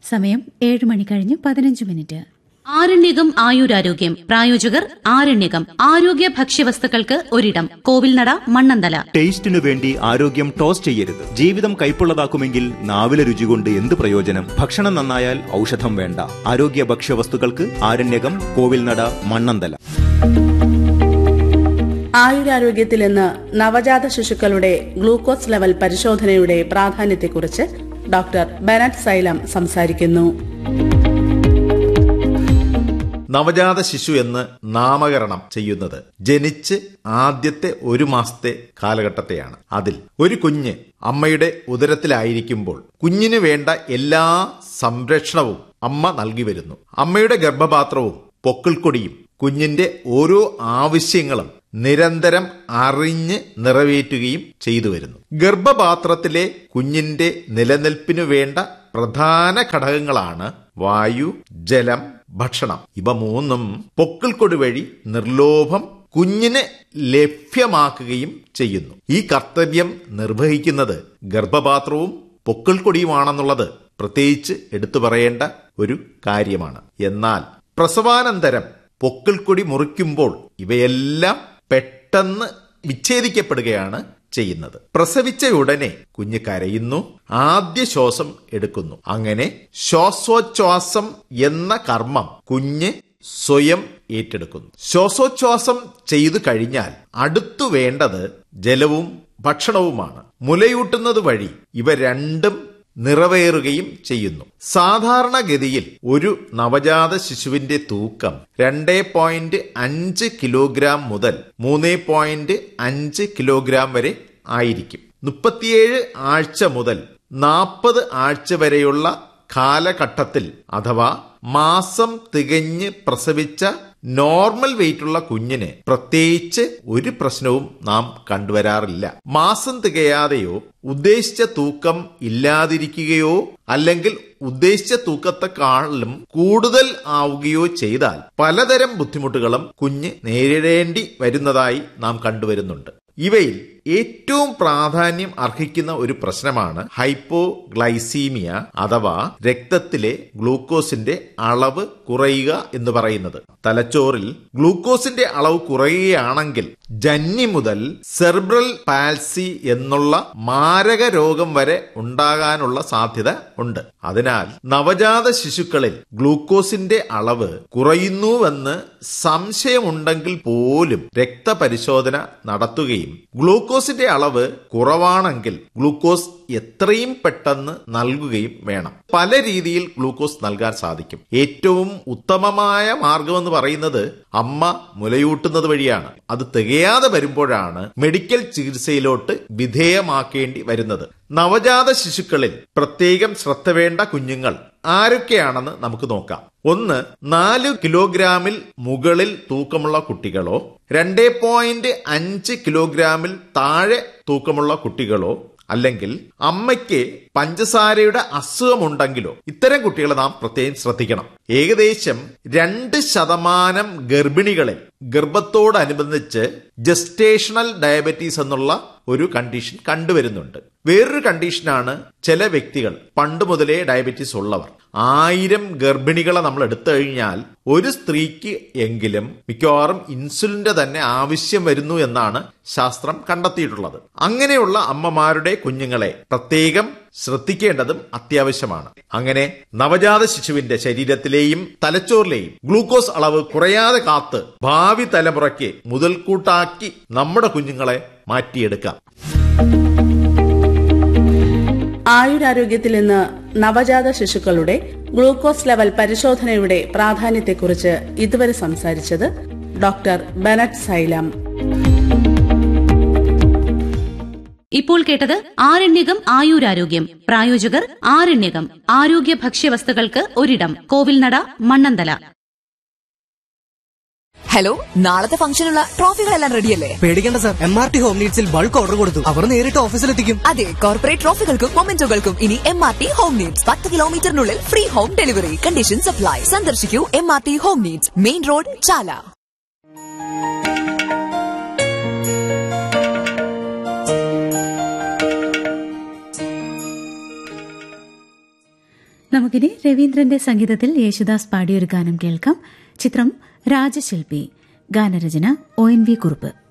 സമയം ഏഴ് മണി കഴിഞ്ഞ് പതിനഞ്ച് മിനിറ്റ് ആരണ്യകം ആയുരാരോഗ്യം പ്രായോജകർ ആരണ്യകം ആരോഗ്യ ഭക്ഷ്യവസ്തുക്കൾക്ക് ഒരിടം കോവിൽനട മണ്ണന്തല ടേസ്റ്റിനു വേണ്ടി ആരോഗ്യം ടോസ് ചെയ്യരുത് ജീവിതം കൈപ്പുള്ളതാക്കുമെങ്കിൽ നാവിലെ രുചി കൊണ്ട് എന്ത് പ്രയോജനം ഭക്ഷണം നന്നായാൽ ഔഷധം വേണ്ട ആരോഗ്യ ഭക്ഷ്യവസ്തുക്കൾക്ക് ആരണ്യകം കോവിൽനട മണ്ണന്തല ആയുരാരോഗ്യത്തിൽ ഇന്ന് നവജാത ശിശുക്കളുടെ ഗ്ലൂക്കോസ് ലെവൽ പരിശോധനയുടെ പ്രാധാന്യത്തെക്കുറിച്ച് ഡോക്ടർ ബെനറ്റ് സൈലം സംസാരിക്കുന്നു നവജാത ശിശു എന്ന് നാമകരണം ചെയ്യുന്നത് ജനിച്ച് ആദ്യത്തെ ഒരു മാസത്തെ കാലഘട്ടത്തെയാണ് അതിൽ ഒരു കുഞ്ഞ് അമ്മയുടെ ഉദരത്തിലായിരിക്കുമ്പോൾ കുഞ്ഞിന് വേണ്ട എല്ലാ സംരക്ഷണവും അമ്മ നൽകി വരുന്നു അമ്മയുടെ ഗർഭപാത്രവും പൊക്കിൾക്കൊടിയും കുഞ്ഞിന്റെ ഓരോ ആവശ്യങ്ങളും നിരന്തരം അറിഞ്ഞ് നിറവേറ്റുകയും ചെയ്തു വരുന്നു ഗർഭപാത്രത്തിലെ കുഞ്ഞിന്റെ നിലനിൽപ്പിനു വേണ്ട പ്രധാന ഘടകങ്ങളാണ് വായു ജലം ഭക്ഷണം ഇവ മൂന്നും പൊക്കിൾക്കൊടി വഴി നിർലോഭം കുഞ്ഞിന് ലഭ്യമാക്കുകയും ചെയ്യുന്നു ഈ കർത്തവ്യം നിർവഹിക്കുന്നത് ഗർഭപാത്രവും പൊക്കിൾക്കൊടിയുമാണെന്നുള്ളത് പ്രത്യേകിച്ച് എടുത്തു പറയേണ്ട ഒരു കാര്യമാണ് എന്നാൽ പ്രസവാനന്തരം പൊക്കിൾക്കൊടി മുറിക്കുമ്പോൾ ഇവയെല്ലാം പെട്ടെന്ന് വിച്ഛേദിക്കപ്പെടുകയാണ് ചെയ്യുന്നത് പ്രസവിച്ച ഉടനെ കുഞ്ഞ് കരയുന്നു ആദ്യ ശ്വാസം എടുക്കുന്നു അങ്ങനെ ശ്വാസോച്ഛ്വാസം എന്ന കർമ്മം കുഞ്ഞ് സ്വയം ഏറ്റെടുക്കുന്നു ശ്വാസോച്ഛ്വാസം ചെയ്തു കഴിഞ്ഞാൽ അടുത്തു വേണ്ടത് ജലവും ഭക്ഷണവുമാണ് മുലയൂട്ടുന്നത് വഴി ഇവ രണ്ടും നിറവേറുകയും ചെയ്യുന്നു സാധാരണഗതിയിൽ ഒരു നവജാത ശിശുവിന്റെ തൂക്കം രണ്ട് പോയിന്റ് അഞ്ച് കിലോഗ്രാം മുതൽ മൂന്ന് പോയിന്റ് അഞ്ച് കിലോഗ്രാം വരെ ആയിരിക്കും മുപ്പത്തിയേഴ് ആഴ്ച മുതൽ നാൽപ്പത് ആഴ്ച വരെയുള്ള കാലഘട്ടത്തിൽ അഥവാ മാസം തികഞ്ഞ് പ്രസവിച്ച നോർമൽ വെയിറ്റുള്ള കുഞ്ഞിന് പ്രത്യേകിച്ച് ഒരു പ്രശ്നവും നാം കണ്ടുവരാറില്ല മാസം തികയാതെയോ ഉദ്ദേശിച്ച തൂക്കം ഇല്ലാതിരിക്കുകയോ അല്ലെങ്കിൽ ഉദ്ദേശിച്ച തൂക്കത്തെക്കാളും കൂടുതൽ ആവുകയോ ചെയ്താൽ പലതരം ബുദ്ധിമുട്ടുകളും കുഞ്ഞ് നേരിടേണ്ടി വരുന്നതായി നാം കണ്ടുവരുന്നുണ്ട് ഇവയിൽ ഏറ്റവും പ്രാധാന്യം അർഹിക്കുന്ന ഒരു പ്രശ്നമാണ് ഹൈപ്പോഗ്ലൈസീമിയ അഥവാ രക്തത്തിലെ ഗ്ലൂക്കോസിന്റെ അളവ് കുറയുക എന്ന് പറയുന്നത് തലച്ചോറിൽ ഗ്ലൂക്കോസിന്റെ അളവ് കുറയുകയാണെങ്കിൽ ജന്നി മുതൽ സെർബ്രൽ പാൽസി എന്നുള്ള മാരക രോഗം വരെ ഉണ്ടാകാനുള്ള സാധ്യത ഉണ്ട് അതിനാൽ നവജാത ശിശുക്കളിൽ ഗ്ലൂക്കോസിന്റെ അളവ് കുറയുന്നുവെന്ന് സംശയമുണ്ടെങ്കിൽ പോലും രക്തപരിശോധന നടത്തുകയും ഗ്ലൂക്കോസിന്റെ അളവ് കുറവാണെങ്കിൽ ഗ്ലൂക്കോസ് എത്രയും പെട്ടെന്ന് നൽകുകയും വേണം പല രീതിയിൽ ഗ്ലൂക്കോസ് നൽകാൻ സാധിക്കും ഏറ്റവും ഉത്തമമായ മാർഗമെന്ന് പറയുന്നത് അമ്മ മുലയൂട്ടുന്നത് വഴിയാണ് അത് തികയാതെ വരുമ്പോഴാണ് മെഡിക്കൽ ചികിത്സയിലോട്ട് വിധേയമാക്കേണ്ടി വരുന്നത് നവജാത ശിശുക്കളിൽ പ്രത്യേകം ശ്രദ്ധ വേണ്ട കുഞ്ഞുങ്ങൾ ആരൊക്കെയാണെന്ന് നമുക്ക് നോക്കാം ഒന്ന് നാല് കിലോഗ്രാമിൽ മുകളിൽ തൂക്കമുള്ള കുട്ടികളോ രണ്ട് പോയിന്റ് അഞ്ച് കിലോഗ്രാമിൽ താഴെ തൂക്കമുള്ള കുട്ടികളോ അല്ലെങ്കിൽ അമ്മയ്ക്ക് പഞ്ചസാരയുടെ അസുഖമുണ്ടെങ്കിലോ ഇത്തരം കുട്ടികളെ നാം പ്രത്യേകം ശ്രദ്ധിക്കണം ഏകദേശം രണ്ട് ശതമാനം ഗർഭിണികളിൽ ഗർഭത്തോടനുബന്ധിച്ച് ജസ്റ്റേഷണൽ ഡയബറ്റീസ് എന്നുള്ള ഒരു കണ്ടീഷൻ കണ്ടുവരുന്നുണ്ട് വേറൊരു കണ്ടീഷനാണ് ചില വ്യക്തികൾ പണ്ട് മുതലേ ഡയബറ്റീസ് ഉള്ളവർ ആയിരം ഗർഭിണികളെ നമ്മൾ എടുത്തു കഴിഞ്ഞാൽ ഒരു സ്ത്രീക്ക് എങ്കിലും മിക്കവാറും ഇൻസുലിന്റെ തന്നെ ആവശ്യം വരുന്നു എന്നാണ് ശാസ്ത്രം കണ്ടെത്തിയിട്ടുള്ളത് അങ്ങനെയുള്ള അമ്മമാരുടെ കുഞ്ഞുങ്ങളെ പ്രത്യേകം ശ്രദ്ധിക്കേണ്ടതും അത്യാവശ്യമാണ് അങ്ങനെ നവജാത ശിശുവിന്റെ ശരീരത്തിലെയും തലച്ചോറിലെയും ഗ്ലൂക്കോസ് അളവ് കുറയാതെ കാത്ത് ഭാവി തലമുറയ്ക്ക് മുതൽക്കൂട്ടാക്കി നമ്മുടെ കുഞ്ഞുങ്ങളെ മാറ്റിയെടുക്കാം ആയുരാരോഗ്യത്തിൽ ഇന്ന് നവജാത ശിശുക്കളുടെ ഗ്ലൂക്കോസ് ലെവൽ പരിശോധനയുടെ പ്രാധാന്യത്തെക്കുറിച്ച് ഇതുവരെ സംസാരിച്ചത് ഡോക്ടർ ബെനറ്റ് സൈലം ഇപ്പോൾ കേട്ടത് ആരണ്യകം ആയുരാരോഗ്യം പ്രായോജകർ ആരണ്യകം ആരോഗ്യ ഭക്ഷ്യവസ്തുക്കൾക്ക് ഒരിടം കോവിൽനട മണ്ണന്തല ഹലോ നാളത്തെ ഫംഗ്ഷനുള്ള ട്രോഫികളെല്ലാം റെഡിയല്ലേ പേടിക്കേണ്ട sir M R T home നീഡ്സിൽ ബൾക്ക് ഓർഡർ കൊടുത്തു അവർ നേരിട്ട് ഓഫീസിലെത്തിക്കും അതെ കോർപ്പറേറ്റ് ട്രോഫികൾക്കും മൊമെന്റോകൾക്കും ഇനി M R T home needs പത്ത് കിലോമീറ്ററിനുള്ളിൽ free home delivery condition supply സന്ദർശിക്കൂ M R T home needs main road Chala നമുക്കിനി രവീന്ദ്രന്റെ സംഗീതത്തിൽ യേശുദാസ് പാടിയൊരു ഗാനം കേൾക്കാം ചിത്രം രാജശില്പി ഗാനരചന ഒ എൻ വി കുറുപ്പ്